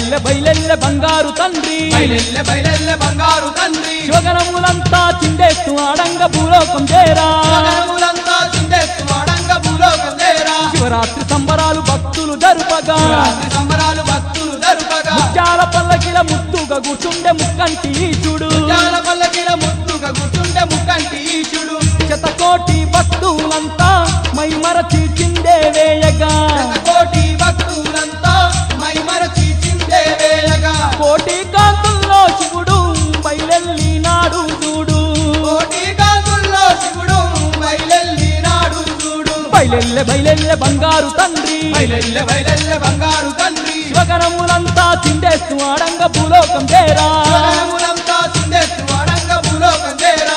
బయలెల్లె బయలెల్లె బంగారు తండ్రి బయలెల్లె బయలెల్లె బంగారు తండ్రి శివగణములంతా చిండేస్తూ ఆడంగ భూలోకం చేరా జగములంతా చిందేస్తు అడంగ భూలోకం చేరా శివరాత్రి సంబరాలు భక్తులు జరుపగా రాత్రి సంబరాలు భక్తులు జరుపగా ముత్యాల పల్లకిల ముత్తుగా కూర్చుండే ముక్కంటి ఈశుడు జాల పల్లకిల ముత్తుగా కూర్చుంటే ముక్కంటి ఈశుడు శతకోటి భక్తులంతా మైమరచి చిందే వేయగా కోటి భక్తులంతా మై మరచి చిందే వేయగా కోటి కాంతుల్లో శివుడు బయలెల్లి నాడు చూడు కోటి కాంతుల్లో శివుడు బయలెల్లి నాడు చూడు బయలెల్లె బయలెల్లె బంగారు తండ్రి బయలెల్లె బయలెల్లె బంగారు తండ్రి శివగణములంతా చిండేస్తూ ఆడంగ భూలోకం చేరా జగములంతా చిందేస్తు అడంగ భూలోకం చేరా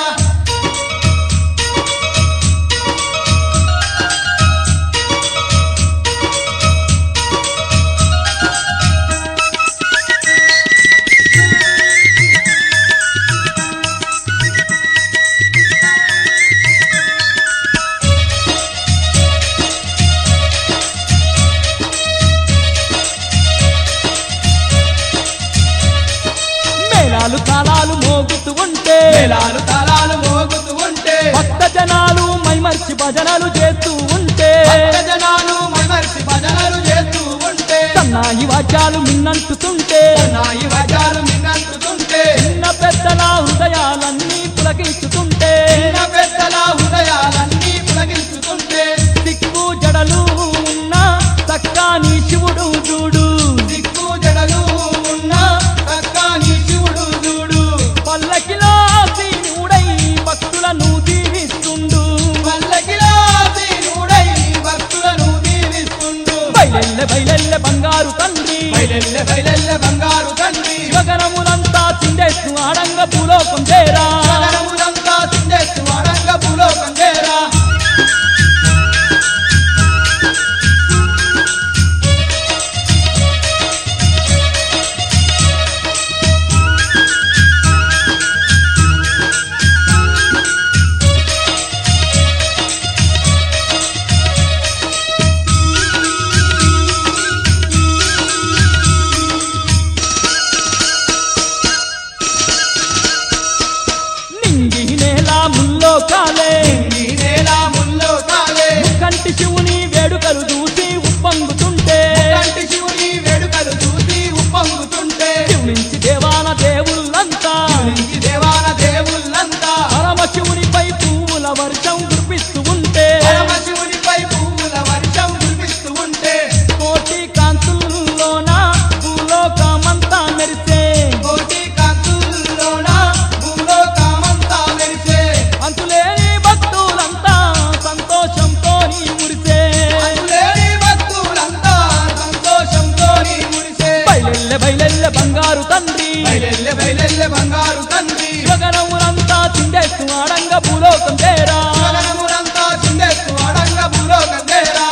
మేళాలు తాళాలు మోగుతూ ఉంటే మేళాలు తాళాలు మోగుతూ ఉంటే భక్త జనాలు మైమర్చి భజనలు చేస్తూ ఉంటే భక్త జనాలు మైమరిచి భజనలు చేస్తూ ఉంటే సన్నాయి వాద్యాలు మిన్నంటుతుంటే నాయి వజాలు మిన్నంటుతుంటే చిన్న పెద్దల హృదయాలన్నీ పులకించుతుంటే చిన్న పెద్దల హృదయాలన్నీ పులగిల్చుతుంటే దిక్కు జడలు ఉన్న చక్కాని శివుడు చూడు దిక్కు జడలు ఉన్న చక్కని శివుడు చూడు పల్లకిలో సీనుడై భక్తులను దీవిస్తుండు పల్లకిలో దీనుడై భక్తులను దీవిస్తుండు బయలెల్లె బయలెల్లె బంగారు తండ్రి బయలెల్లె బయలెల్లె బంగారు తండ్రి శివగణములంతా చిండేస్తూ ఆడంగ భూలోకం చేరా జగములంతా చిందేస్తు అడంగ భూలోకం చేరా నింగి నేల ముల్లో కాలే ఈ నేల ముల్లో కాలే కంటి శివుని వేడుకలు చూసి ఉప్పొంగుతుంటే కంటి శివుని వేడుకలు చూసి ఉప్పొంగుతుంటే శివునించి దేవాన దేవుళ్ళంతా నుంచి దేవాన దేవుళ్ళంతా పరమ శివునిపై పువ్వుల వర్షం కురిపిస్తూ ఉంటే పరమశివునిపై పువ్వుల వర్షం కురిపిస్తూ ఉంటే కోటి కాంతుల్లోన భూలోకమంతా మెరిసే కోటి కాంతుల్లోన భూలోకమంతా మెరిసే అంతులేని భక్తులంతా సంతోషంతో మురిసే అందులేని భక్తులంతా సంతోషంతో మురిసే బయలెల్లె బయలెల్లె బంగారు తండ్రి బయలెల్లె బయలెల్లె బంగారు తండ్రి శివగణములంతా చిండేస్తూ ఆడంగ భూలోకం చేరా జగనములంతా చిందేస్తూ అడంగ భూలోకం చేరా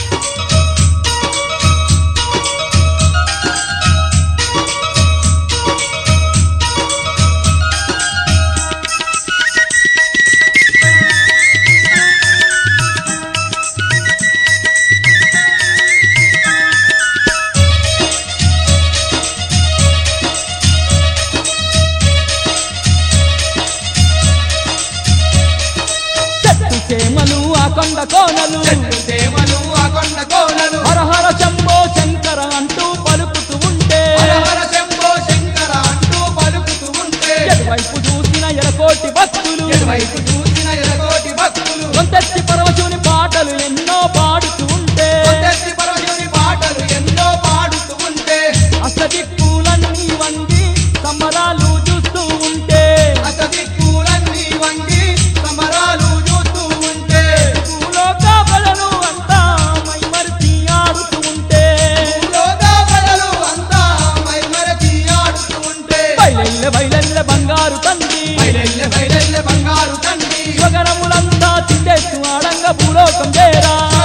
చెట్టు చేమలు ఆ కొండ కోనలు చెట్టు సేవలు ఆ కొండ కోనలు హరహర శంభో శంకర అంటూ పలుకుతూ ఉంటే హరహర శంభో శంకర అంటూ పలుకుతూ ఉంటే ఎటువైపు చూసిన ఎరకోటి భక్తులు ఎటువైపు చూసిన ఎరగోటి భక్తులు కొంతెత్తి పరమశివుని పాటలు ఎన్నో పాడుతూ ఉంటే కొండెత్తి పరమశివుని పాటలు ఎన్నో పాడుతూ ఉంటే అసదిక్కులన్నీ వంగి సంబరాలు చూస్తూ ఉంటే అసదిక్కులన్నీ వంగి సమరాలు చూస్తూ ఉంటే భూలోక ప్రజలు అంతా మైమరిచి ఆడుతూ ఉంటే భూలోక ప్రజలు అంతా మైమరచి ఆడుతూ ఉంటే బయలెల్లె బయలెల్లె బంగారు తండ్రి బయలెల్లె బయలెల్లె బంగారు తండ్రి శివగణములంతా చిండేస్తూ ఆడంగ భూలోకం చేరా